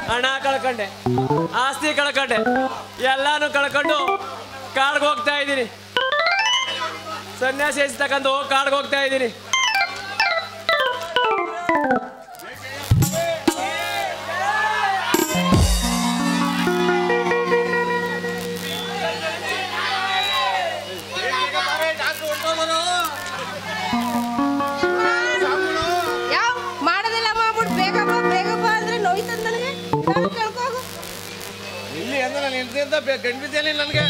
ಹಣ ಕಳ್ಕೊಂಡೆ ಆಸ್ತಿ ಕಳ್ಕೊಂಡೆ ಎಲ್ಲಾನು ಕಳ್ಕೊಂಡು ಕಾಡ್ಗೆ ಹೋಗ್ತಾ ಇದ್ದೀನಿ ಸನ್ಯಾಸಿ ತಕ್ಕಂದು ಕಾಡ್ಗೆ ಹೋಗ್ತಾ ಇದ್ದೀನಿ ಯಾವ ಮಾಡೋದಿಲ್ಲ ಮಾಡ್ಬಿಟ್ಟು ಬೇಗ ಬಾ ಬೇಗ ಬಾ ಅಂದ್ರೆ ನೋಯ್ತದ ನನಗೆ ನಾನು ಕೇಳ್ಕೋಗು ಇಲ್ಲಿ ಅಂದ್ರೆ ನಾನು ಇಂತಿಂತ ಗಂಡ್ಬಿದ್ದೇನೆ ನನಗೆ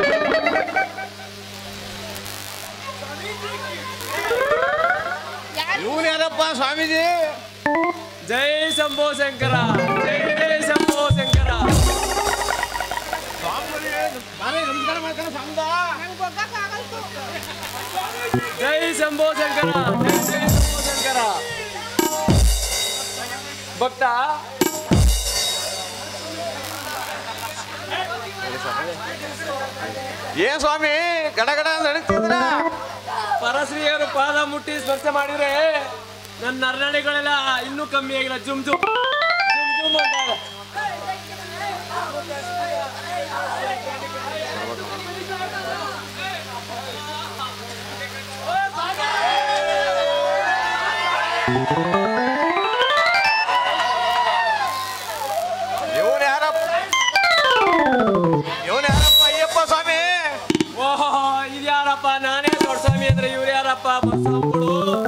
ಯಾರು ಇವನು ಯಾರಪ್ಪ ಸ್ವಾಮೀಜಿ ಜೈ ಶಂಭೋ ಶಂಕರ ಜೈ ಜೈ ಶಂಭೋ ಶಂಕರ ಬಾರೆ ನಮಸ್ಕಾರ ಮಾಡ್ಕೊಂಡು ಸಂದ ನಂಗೆ ಹೋಗಕ್ಕಾಗಲ್ತು ಜೈ ಶಂಭೋ ಶಂಕರ ಜೈ ಜೈ ಶಂಭೋ ಶಂಕರ ಭಕ್ತ ಏನ್ ಸ್ವಾಮಿ ಗಡ ಗಡ ಅಂತ ನಡೀತಿದ್ರ ಪರಶ್ರೀಯರು ಪಾದ ಮುಟ್ಟಿ ಸ್ಪರ್ಶ ಮಾಡಿದ್ರೆ ನನ್ನ ನರನಡಿಗಳೆಲ್ಲ ಇನ್ನೂ ಕಮ್ಮಿ ಆಗಿಲ್ಲ ಜುಮ್ ಜುಮ್ ಜುಮ್ ಜುಮ್ ಅಂತಾಗ ಇವನು ಯಾರಪ್ಪ ಇವನು ಯಾರಪ್ಪ ಅಯ್ಯಪ್ಪ ಸ್ವಾಮಿ ಓಹೋ ಇದ್ಯಾರಪ್ಪ ನಾನೇ ದೊಡ್ಡ ಸ್ವಾಮಿ ಅಂದ್ರೆ ಇವ್ರು ಯಾರಪ್ಪ ಬಸ್ಸಾಮಿಗಳು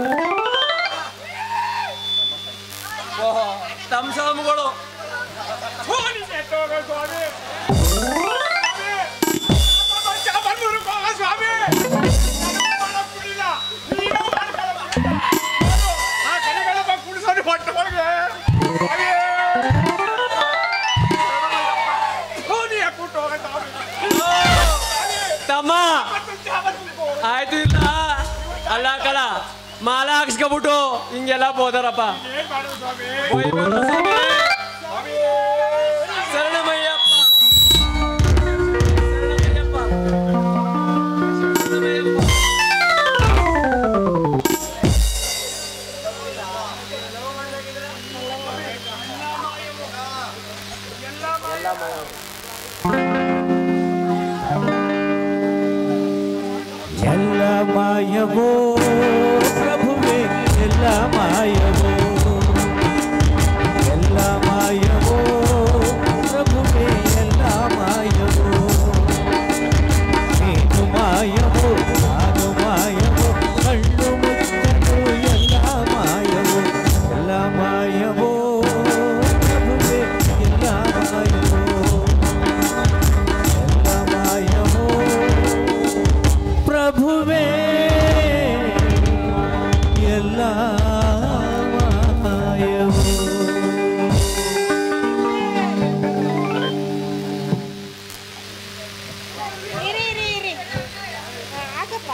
ಓಹೋ ತಮ್ಮ ಸ್ವಾಮಿಗಳು ತಮ್ಮ ಆಯ್ತು ಇಲ್ಲ ಅಲ್ಲ ಕಲ ಮಾಲ ಹಾಕ್ಸ್ಕೊಬಿಟ್ಟು ಹಿಂಗೆಲ್ಲ ಬೋದಾರಪ್ಪ ಬೈಬರು ಸ್ವಾಮಿ. ಶರಣಮಯ್ಯಪ್ಪ ಶರಣಮಯ್ಯಪ್ಪ ಶರಣಮಯ್ಯಪ್ಪ ಎಲ್ಲ ಮಾಯವೋ ಪ್ರಭುವೇ ಎಲ್ಲ ಮಾಯವೋ ಎಲ್ಲ ಮಾಯವೋ ಪ್ರಭುವೇ ಎಲ್ಲ ಮಾಯವೋ ನೀನು ಮಾಯವೋ ನಾನು ಮಾಯವೋ ಕಣ್ಣು ಮುಚ್ಚಲು ಎಲ್ಲ ಮಾಯವೋ ಎಲ್ಲ ಮಾಯವೋ ಪ್ರಭುವೇ ಎಲ್ಲ ಮಾಯವೋ ಎಲ್ಲ ಮಾಯವೋ ಪ್ರಭುವೇ ಎಲ್ಲ ಮಾಯವೋ ಇರಿ ಇರಿ ಇರಿ ಆ, ಹಾಕಪ್ಪ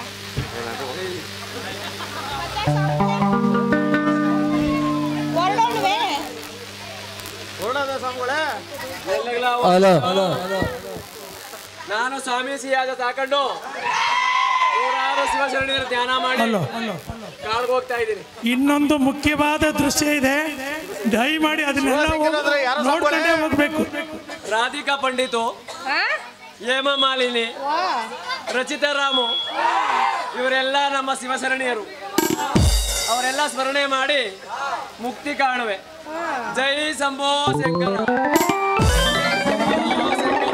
ಹೊರಡೋಣ್ವೆ ಹೊರಡೋದ ಸ್ವಾಮಿಗಳೇ ಎಲ್ಲೆಲ್ಲ ನಾನು ಸ್ವಾಮಿ ಸಿಯಾದ ಸಾಕೊಂಡು ನೂರಾರು ಶಿವಶರಣೆಯರು ಧ್ಯಾನ ಮಾಡಿ ಕಾಡ್ಗೆ ಹೋಗ್ತಾ ಇದ್ದೀನಿ ಇನ್ನೊಂದು ಮುಖ್ಯವಾದ ದೃಶ್ಯ ಇದೆ ದಯಮಾಡಿ ಅದನ್ನೆಲ್ಲ ಸಿಕ್ಕಿರೋದ್ರೆ ಯಾರೋ ನೋಡ್ಕೊಂಡೇ ಸಾಂಬಾರೇ? ಹೋಗ್ಬೇಕು ರಾಧಿಕಾ ಪಂಡಿತು ಹಾ ಹೇಮ ಮಾಲಿನಿ ವಾ ರಚಿತಾ ರಾಮು ಇವರೆಲ್ಲ ನಮ್ಮ ಶಿವಶರಣೀಯರು ಅವರೆಲ್ಲ ಸ್ಮರಣೆ ಮಾಡಿ ಮುಕ್ತಿ ಕಾಣುವೆ ಜೈ ಶಂಭೋ ಶಂಕರ ಶಂಭೋ ಶಂಕರ.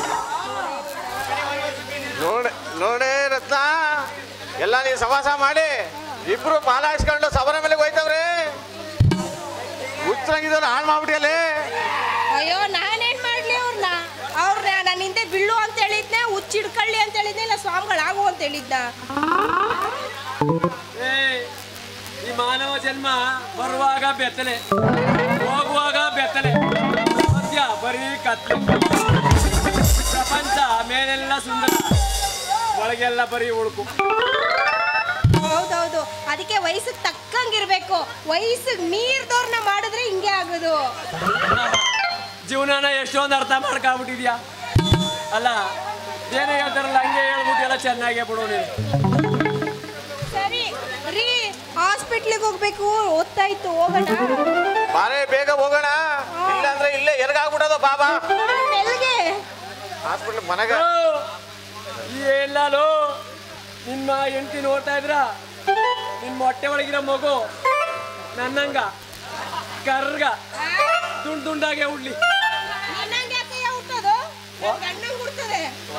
ನೋಡಿ ನೋಡಿ ರತ್ನ ಎಲ್ಲ ನೀವು ಸವಾಸ ಮಾಡಿ ಇಬ್ರು ಮಾಲ ಹಾಕ್ಸ್ಕೊಂಡು ಸಬರ ಮೇಲೆ ಹೋಯ್ತವ್ರೆ ಹುಚ್ಚಂಗಿದ್ದವ್ರು ಹಾಳು ಮಾಡ್ಬಿಟ್ಟಿಯಲ್ಲಿ ಅಯ್ಯೋ ನಾನೇನ್ ಮಾಡ್ಲಿ ಅವ್ರನ್ನ ಅವ್ರನ್ನ ನಾನು ಹಿಂದೆ ಬಿಳ್ಳು ಅಂತ ಹೇಳಿದ್ನೆ ಹುಚ್ಚಿಡ್ಕಳ್ಳಿ ಅಂತ ಹೇಳಿದ್ನೆ ಇಲ್ಲ ಸ್ವಾಮಿಗಳಾಗು ಅಂತ ಹೇಳಿದ್ನ ಏ ಈ ಮಾನವ ಜನ್ಮ ಬರುವಾಗ ಬೆತ್ತಲೆ ಹೋಗುವಾಗ ಬೆತ್ತಲೆ ಮಧ್ಯ ಬರೀ ಕತ್ಲೆ ಪ್ರಪಂಚ ಮೇಲೆಲ್ಲ ಸುಂದರ ಒಳಗೆಲ್ಲ ಬರೀ ಉಳುಕು ಹೌದೌದು ಅದಕ್ಕೆ ವಯಸ್ಸಿಗೆ ತಕ್ಕಂಗಿರ್ಬೇಕು ವಯಸ್ಸಿಗೆ ಮೀರ್ದವ್ರನ್ನ ಮಾಡಿದ್ರೆ ಹಿಂಗೆ ಆಗೋದು ಜೀವನನ ಎಷ್ಟೊಂದು ಅರ್ಥ ಮಾಡ್ಕೊಂಬಿಟ್ಟಿದ್ಯಾ ಅಲ್ಲ ಏನೇ ಹೇಳ್ತಾರಲ್ಲ ಹಂಗೆ ಹೇಳ್ಬಿಟ್ಟು ಎಲ್ಲ ಚೆನ್ನಾಗೇ ಬಿಡು ನೀನು ಸರಿ ರೀ ಹಾಸ್ಪಿಟ್ಲಿಗೆ ಹೋಗ್ಬೇಕು ಓದ್ತಾಯ್ತು ಹೋಗೋಣ ಬಾರೆ ಬೇಗ ಹೋಗೋಣ ಇಲ್ಲಾಂದ್ರೆ ಅಂದ್ರೆ ಇಲ್ಲೇ ಎರ್ಗಾಗ್ಬಿಡೋದು ಬಾಬಾ ಎಲ್ಲಿಗೆ ಹಾಸ್ಪಿಟ್ಲ್ ಮನೆಗೆ ಎಲ್ಲಾಲು ನಿಮ್ಮ ಹೆಂಡತಿ ನೋಡ್ತಾ ಇದ್ರ ನಿನ್ನ ಹೊಟ್ಟೆ ಒಳಗಿರೋ ಮಗು ನನ್ನಂಗ ಕರ್ಗ ದುಂಡ್ ದುಂಡಾಗೆ ಉಡ್ಲಿ ನಿನ್ನಂಗೆ ಯಾಕಯ್ಯ ಹುಟ್ಟೋದು ಗಂಡಂಗ್ ಹುಡ್ತದೆ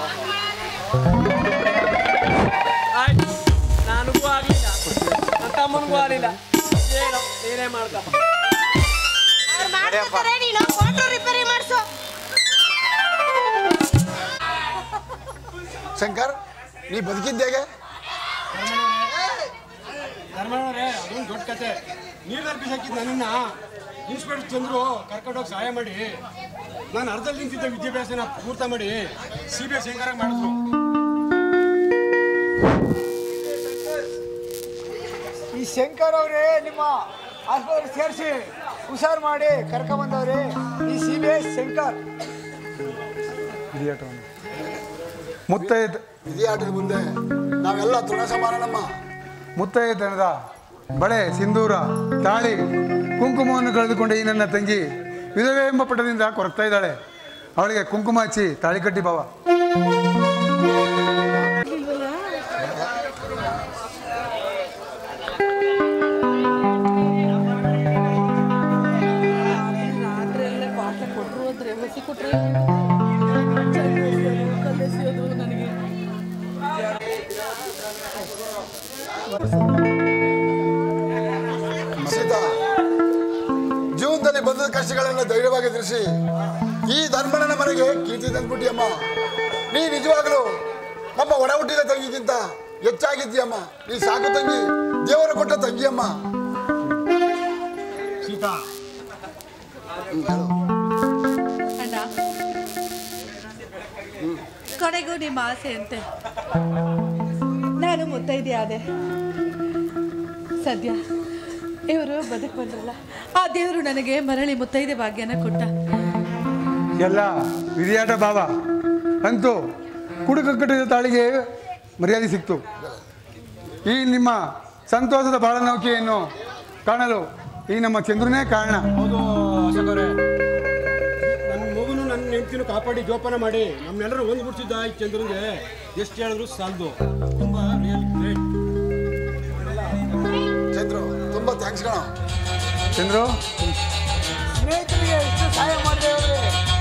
ಆಯ್ತು ನನಗೂ ಆಗ್ಲಿಲ್ಲ ನನ್ನ ತಮ್ಮನಿಗೂ ಆಗ್ಲಿಲ್ಲ ಏನೋ ನೀನೇ ಮಾಡ್ಕ ಅವ್ರು ಮಾಡ್ತಾರೆ ನೀನು ಮೋಟ್ರ್ ರಿಪೇರಿ ಮಾಡಿಸು ಶಂಕರ್ ನೀ ಬದುಕಿದ್ದೇಗೆ ಧರ್ಮಣ್ಣವ್ರೆ ಅದೊಂದು ದೊಡ್ಡ ಕತೆ ನೀರಲ್ಲಿ ಬಿಸಾಕಿದ್ದು ನನ್ನನ್ನ ಇನ್ಸ್ಪೆಕ್ಟರ್ ಚಂದ್ರು ಕರ್ಕೊಂಡೋಗಿ ಸಹಾಯ ಮಾಡಿ ನಾನು ಅರ್ಧದಲ್ಲಿ ನಿಂತಿದ್ದ ವಿದ್ಯಾಭ್ಯಾಸನ ಪೂರ್ತ ಮಾಡಿ ಸಿ ಬಿ ಎಸ್ ಹೆಂಗಾರ ಮಾಡಿದ್ರು ಈ ಶಂಕರ್ ಅವರೇ ನಿಮ್ಮ ಆಸ್ಪತ್ರೆ ಸೇರಿಸಿ ಹುಷಾರು ಮಾಡಿ ಕರ್ಕೊಂಬಂದವ್ರೆ ಈ ಸಿ ಬಿ ಎಸ್ ಶಂಕರ್ ಮುತ್ತೈದ ವಿಧಿಯಾಟದ ಮುಂದೆ ನಾವೆಲ್ಲ ತೃಣ ಸಮಾನಮ್ಮ ಮುತ್ತೈದನದ ಬಳೆ ಸಿಂಧೂರ ತಾಳಿ ಕುಂಕುಮವನ್ನು ಕಳೆದುಕೊಂಡ ಈ ನನ್ನ ತಂಗಿ ವಿಧವೆ ಎಂಬ ಪಟದಿಂದ ಕೊರಗ್ತಾ ಇದ್ದಾಳೆ ಅವಳಿಗೆ ಕುಂಕುಮ ಹಚ್ಚಿ ತಾಳಿ ಕಟ್ಟಿ ಬಾವ ಸೀತಾ ಜೀವನದಲ್ಲಿ ಬಂದ ಕಷ್ಟಗಳನ್ನು ಧೈರ್ಯವಾಗಿ ಎದುರಿಸಿ ಈ ಧರ್ಮಣ್ಣನ ಮನೆಗೆ ಕೀರ್ತಿ ತಂದ್ಬಿಟ್ಟಿಯಮ್ಮ ನೀ ನಿಜವಾಗಲೂ ನಮ್ಮ ಒಡ ಹುಟ್ಟಿದ ತಂಗಿಗಿಂತ ಹೆಚ್ಚಾಗಿದ್ದೀಯಮ್ಮ ನೀ ಸಾಕು ತಂಗಿ ದೇವರು ಕೊಟ್ಟ ತಂಗಿಯಮ್ಮ ಸೀತಾ ಅಣ್ಣ ಕೊನೆಗೂ ನಿಮ್ಮ ಆಸೆ ಅಂತೆ ನಾನು ಮುತ್ತೈದೆ ಆದೆ ಸದ್ಯ ಇವರು ಬದುಕು ಬಂದ್ರಲ್ಲ ಆ ದೇವರು ನನಗೆ ಮರಳಿ ಮುತ್ತೈದೆ ಭಾಗ್ಯನ ಕೊಟ್ಟ ಎಲ್ಲ ವಿಧಿಯಾಟ ಭಾವ ಅಂತೂ ಕುಡುಕ ಕಟ್ಟಿದ ತಾಳಿಗೆ ಮರ್ಯಾದೆ ಸಿಕ್ತು ಈ ನಿಮ್ಮ ಸಂತೋಷದ ಬಾಳನೌಕೆಯನ್ನು ಕಾಣಲು ಈ ನಮ್ಮ ಚಂದ್ರನೇ ಕಾರಣ ಹೌದು ಅಶೋಕರೇ ನನ್ನ ಮಗುನು ನನ್ನ ಹೆಂಡತಿನೂ ಕಾಪಾಡಿ ಜೋಪಾನ ಮಾಡಿ ನಮ್ನೆಲ್ಲರೂ ಒಂದು ಬಿಡ್ತಿದ್ದ ಈ ಚಂದ್ರನ್ಗೆ ಎಷ್ಟು ಹೇಳಿದ್ರು ಸಾಲದು ತುಂಬ ರಿಯಲ್ ಗ್ರೇಟ್ ಚಂದ್ರು ತುಂಬಾ ಥ್ಯಾಂಕ್ಸ್ ಕಣ ಚಂದ್ರು ಸ್ನೇಹಿತರಿಗೆ ಇಷ್ಟು ಸಹಾಯ ಮಾಡಿದೆ